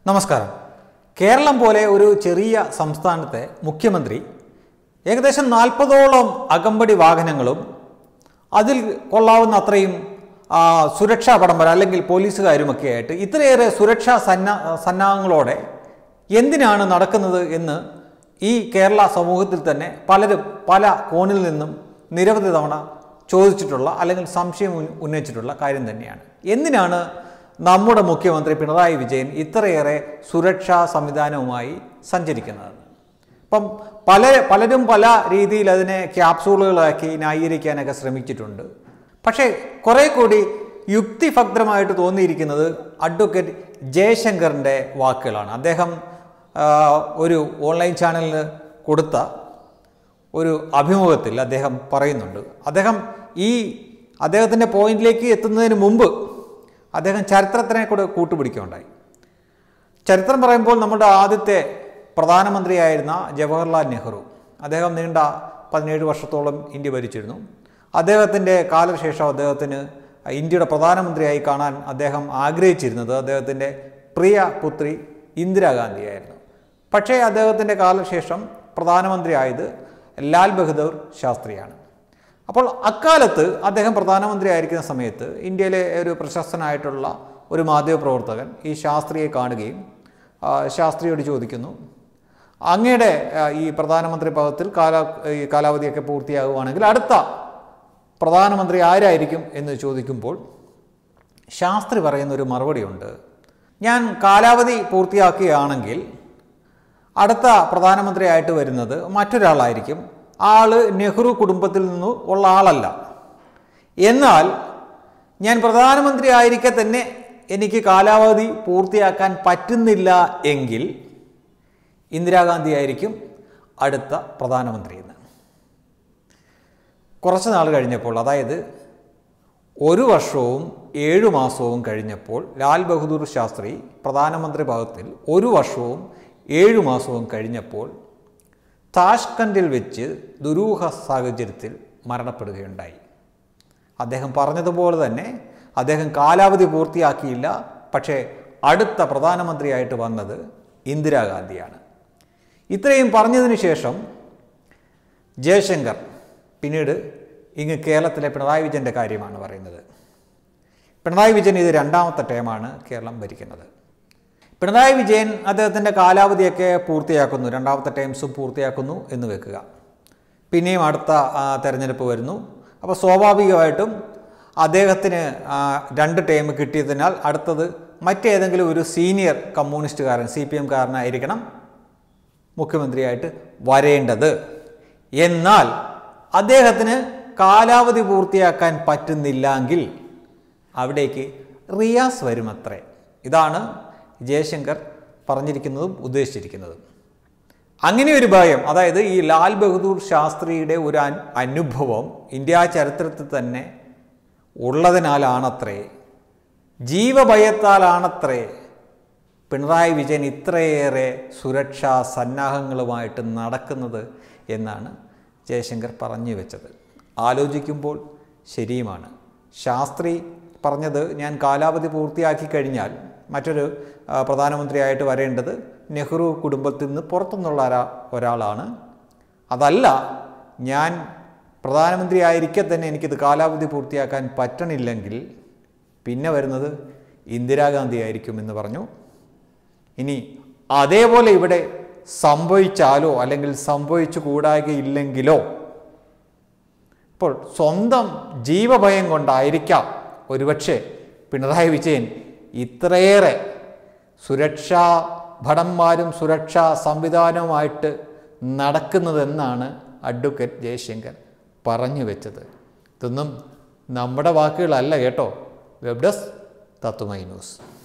നമസ്കാരം കേരളം പോലെ ഒരു ചെറിയ സംസ്ഥാനത്തെ മുഖ്യമന്ത്രി ഏകദേശം നാൽപ്പതോളം അകമ്പടി വാഹനങ്ങളും അതിൽ കൊള്ളാവുന്ന അത്രയും ആ, സുരക്ഷാ പടംബര അല്ലെങ്കിൽ പോലീസുകാരുമൊക്കെ ആയിട്ട് ഇത്രയേറെ സുരക്ഷാ സന്ന സന്നാഹങ്ങളോടെ എന്തിനാണ് നടക്കുന്നത് എന്ന് ഈ കേരള സമൂഹത്തിൽ തന്നെ പലരും പല കോണിൽ നിന്നും നിരവധി തവണ ചോദിച്ചിട്ടുള്ള അല്ലെങ്കിൽ സംശയം ഉന്ന- ഉന്നയിച്ചിട്ടുള്ള കാര്യം തന്നെയാണ് എന്തിനാണ് നമ്മുടെ മുഖ്യമന്ത്രി പിണറായി വിജയൻ ഇത്രയേറെ സുരക്ഷാ സംവിധാനവുമായി സഞ്ചരിക്കുന്നത് ഇപ്പം പല പലരും പല രീതിയിൽ അതിനെ ക്യാപ്സൂളുകളാക്കി ന്യായീകരിക്കാനൊക്കെ ശ്രമിച്ചിട്ടുണ്ട് പക്ഷേ കുറേ കൂടി യുക്തിഭദ്രമായിട്ട് തോന്നിയിരിക്കുന്നത് അഡ്വക്കേറ്റ് ജയശങ്കറിൻ്റെ വാക്കുകളാണ് അദ്ദേഹം ആ, ഒരു ഓൺലൈൻ ചാനലിന് കൊടുത്ത ഒരു അഭിമുഖത്തിൽ അദ്ദേഹം പറയുന്നുണ്ട് അദ്ദേഹം ഈ അദ്ദേഹത്തിൻ്റെ പോയിന്റിലേക്ക് എത്തുന്നതിന് മുമ്പ് അദ്ദേഹം ചരിത്രത്തിനെ കൂടെ കൂട്ടുപിടിക്കുകയുണ്ടായി ചരിത്രം പറയുമ്പോൾ നമ്മുടെ ആദ്യത്തെ പ്രധാനമന്ത്രിയായിരുന്ന ജവഹർലാൽ നെഹ്റു അദ്ദേഹം നീണ്ട പതിനേഴ് വർഷത്തോളം ഇന്ത്യ ഭരിച്ചിരുന്നു അദ്ദേഹത്തിൻ്റെ കാലശേഷം അദ്ദേഹത്തിന് ഇന്ത്യയുടെ പ്രധാനമന്ത്രിയായി കാണാൻ അദ്ദേഹം ആഗ്രഹിച്ചിരുന്നത് അദ്ദേഹത്തിൻ്റെ പ്രിയ പുത്രി ഇന്ദിരാഗാന്ധിയായിരുന്നു പക്ഷേ അദ്ദേഹത്തിൻ്റെ കാലശേഷം പ്രധാനമന്ത്രിയായത് ലാൽ ബഹദൂർ ശാസ്ത്രിയാണ് അപ്പോൾ അക്കാലത്ത് അദ്ദേഹം പ്രധാനമന്ത്രി ആയിരിക്കുന്ന സമയത്ത് ഇന്ത്യയിലെ ഒരു പ്രശസ്തനായിട്ടുള്ള ഒരു മാധ്യമപ്രവർത്തകൻ ഈ ശാസ്ത്രിയെ കാണുകയും ആ, ശാസ്ത്രിയോട് ചോദിക്കുന്നു അങ്ങയുടെ ആ, ഈ പ്രധാനമന്ത്രി പദത്തിൽ കാല ഈ കാലാവധിയൊക്കെ പൂർത്തിയാകുവാണെങ്കിൽ അടുത്ത പ്രധാനമന്ത്രി ആരായിരിക്കും എന്ന് ചോദിക്കുമ്പോൾ ശാസ്ത്രി പറയുന്ന ഒരു മറുപടിയുണ്ട് ഞാൻ കാലാവധി പൂർത്തിയാക്കുകയാണെങ്കിൽ അടുത്ത പ്രധാനമന്ത്രിയായിട്ട് വരുന്നത് മറ്റൊരാളായിരിക്കും ആള് നെഹ്റു കുടുംബത്തിൽ നിന്ന് ഉള്ള ആളല്ല എന്നാൽ ഞാൻ പ്രധാനമന്ത്രി ആയിരിക്കെ തന്നെ എനിക്ക് കാലാവധി പൂർത്തിയാക്കാൻ പറ്റുന്നില്ല എങ്കിൽ ഇന്ദിരാഗാന്ധി ആയിരിക്കും അടുത്ത പ്രധാനമന്ത്രി എന്ന് കുറച്ച് നാൾ കഴിഞ്ഞപ്പോൾ അതായത് ഒരു വർഷവും ഏഴു മാസവും കഴിഞ്ഞപ്പോൾ ലാൽ ബഹദൂർ ശാസ്ത്രി പ്രധാനമന്ത്രി പദത്തിൽ ഒരു വർഷവും ഏഴു മാസവും കഴിഞ്ഞപ്പോൾ താഷ്കണ്ടിൽ വെച്ച് ദുരൂഹ സാഹചര്യത്തിൽ മരണപ്പെടുകയുണ്ടായി അദ്ദേഹം പറഞ്ഞതുപോലെ തന്നെ അദ്ദേഹം കാലാവധി പൂർത്തിയാക്കിയില്ല പക്ഷേ അടുത്ത പ്രധാനമന്ത്രിയായിട്ട് വന്നത് ഇന്ദിരാഗാന്ധിയാണ് ഇത്രയും പറഞ്ഞതിന് ശേഷം ജയശങ്കർ പിന്നീട് ഇങ്ങ് കേരളത്തിലെ പിണറായി വിജയൻ്റെ കാര്യമാണ് പറയുന്നത് പിണറായി വിജയൻ ഇത് രണ്ടാമത്തെ ടേമാണ് കേരളം ഭരിക്കുന്നത് പിണറായി വിജയൻ അദ്ദേഹത്തിൻ്റെ കാലാവധിയൊക്കെ പൂർത്തിയാക്കുന്നു രണ്ടാമത്തെ ടൈംസും പൂർത്തിയാക്കുന്നു എന്ന് വെക്കുക പിന്നെയും അടുത്ത ആ, തെരഞ്ഞെടുപ്പ് വരുന്നു അപ്പോൾ സ്വാഭാവികമായിട്ടും അദ്ദേഹത്തിന് ആ, രണ്ട് ടൈം കിട്ടിയതിനാൽ അടുത്തത് മറ്റേതെങ്കിലും ഒരു സീനിയർ കമ്മ്യൂണിസ്റ്റുകാരൻ സി പി എംകാരനായിരിക്കണം മുഖ്യമന്ത്രിയായിട്ട് വരേണ്ടത് എന്നാൽ അദ്ദേഹത്തിന് കാലാവധി പൂർത്തിയാക്കാൻ പറ്റുന്നില്ലെങ്കിൽ അവിടേക്ക് റിയാസ് വരുമത്രേ ഇതാണ് ജയശങ്കർ പറഞ്ഞിരിക്കുന്നതും ഉദ്ദേശിച്ചിരിക്കുന്നതും അങ്ങനെ ഒരു ഭയം അതായത് ഈ ലാൽ ബഹദൂർ ശാസ്ത്രിയുടെ ഒരു അൻ- അനുഭവം ഇന്ത്യ ചരിത്രത്തിൽ തന്നെ ഉള്ളതിനാലാണത്രേ ജീവഭയത്താലാണത്രേ പിണറായി വിജയൻ ഇത്രയേറെ സുരക്ഷാ സന്നാഹങ്ങളുമായിട്ട് നടക്കുന്നത് എന്നാണ് ജയശങ്കർ പറഞ്ഞു വെച്ചത് ആലോചിക്കുമ്പോൾ ശരിയുമാണ് ശാസ്ത്രി പറഞ്ഞത് ഞാൻ കാലാവധി പൂർത്തിയാക്കി കഴിഞ്ഞാൽ മറ്റൊരു ആ, പ്രധാനമന്ത്രിയായിട്ട് വരേണ്ടത് നെഹ്റു കുടുംബത്തിൽ നിന്ന് പുറത്തുനിന്നുള്ള ഒരാ ഒരാളാണ് അതല്ല ഞാൻ പ്രധാനമന്ത്രി ആയിരിക്കെ തന്നെ എനിക്കിത് കാലാവധി പൂർത്തിയാക്കാൻ പറ്റണില്ലെങ്കിൽ പിന്നെ വരുന്നത് ഇന്ദിരാഗാന്ധി ആയിരിക്കും എന്ന് പറഞ്ഞു ഇനി അതേപോലെ ഇവിടെ സംഭവിച്ചാലോ അല്ലെങ്കിൽ സംഭവിച്ചു കൂടാകയില്ലെങ്കിലോ ഇപ്പോൾ സ്വന്തം ജീവഭയം കൊണ്ടായിരിക്കാം ഒരുപക്ഷെ പിണറായി വിജയൻ ഇത്രയേറെ സുരക്ഷാ ഭടന്മാരും സുരക്ഷാ സംവിധാനവുമായിട്ട് നടക്കുന്നതെന്നാണ് അഡ്വക്കേറ്റ് ജയശങ്കർ പറഞ്ഞു വെച്ചത് ഇതൊന്നും നമ്മുടെ വാക്കുകളല്ല കേട്ടോ വെബ് ഡെസ്ക് തത്വമൈ ന്യൂസ്